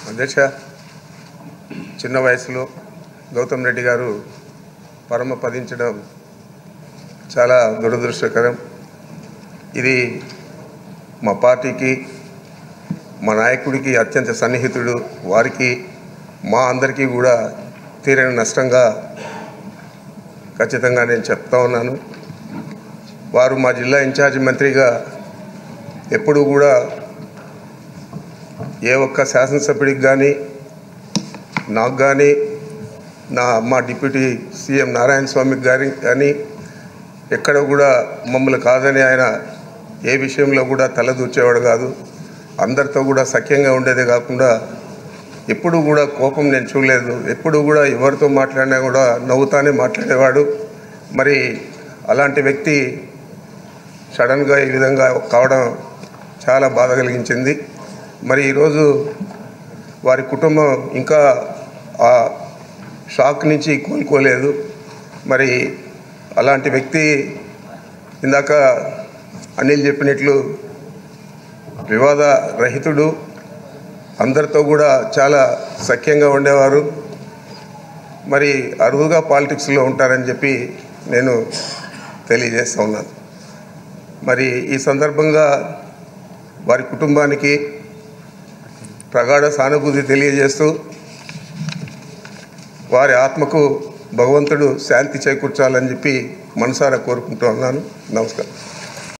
అధ్యక్ష చిన్న వయసులో గౌతమ్ రెడ్డి గారు పరమపదించడం చాలా దురదృష్టకరం ఇది మా పార్టీకి మా నాయకుడికి అత్యంత సన్నిహితుడు వారికి మా అందరికీ కూడా తీరని నష్టంగా ఖచ్చితంగా నేను చెప్తా ఉన్నాను వారు మా జిల్లా ఇన్ఛార్జి మంత్రిగా ఎప్పుడూ కూడా ఏ ఒక్క శాసనసభ్యుడికి కానీ నాకు కానీ నా మా డిప్యూటీ సీఎం నారాయణ స్వామికి గారి కానీ ఎక్కడ కూడా మమ్మల్ని కాదని ఆయన ఏ విషయంలో కూడా తలదూర్చేవాడు కాదు అందరితో కూడా సఖ్యంగా ఉండేదే కాకుండా ఎప్పుడు కూడా కోపం నేను చూడలేదు ఎప్పుడు కూడా ఎవరితో మాట్లాడినా కూడా నవ్వుతానే మాట్లాడేవాడు మరి అలాంటి వ్యక్తి సడన్గా ఈ విధంగా కావడం చాలా బాధ కలిగించింది మరి ఈరోజు వారి కుటుంబం ఇంకా ఆ షాక్ నుంచి కోలుకోలేదు మరి అలాంటి వ్యక్తి ఇందాక అనిల్ చెప్పినట్లు వివాద రహితుడు అందరితో కూడా చాలా సఖ్యంగా ఉండేవారు మరి అరువుగా పాలిటిక్స్లో ఉంటారని చెప్పి నేను తెలియజేస్తా ఉన్నాను మరి ఈ సందర్భంగా వారి కుటుంబానికి ప్రగాఢ సానుభూతి తెలియజేస్తూ వారి ఆత్మకు భగవంతుడు శాంతి చేకూర్చాలని చెప్పి మనసారా కోరుకుంటూ ఉన్నాను నమస్కారం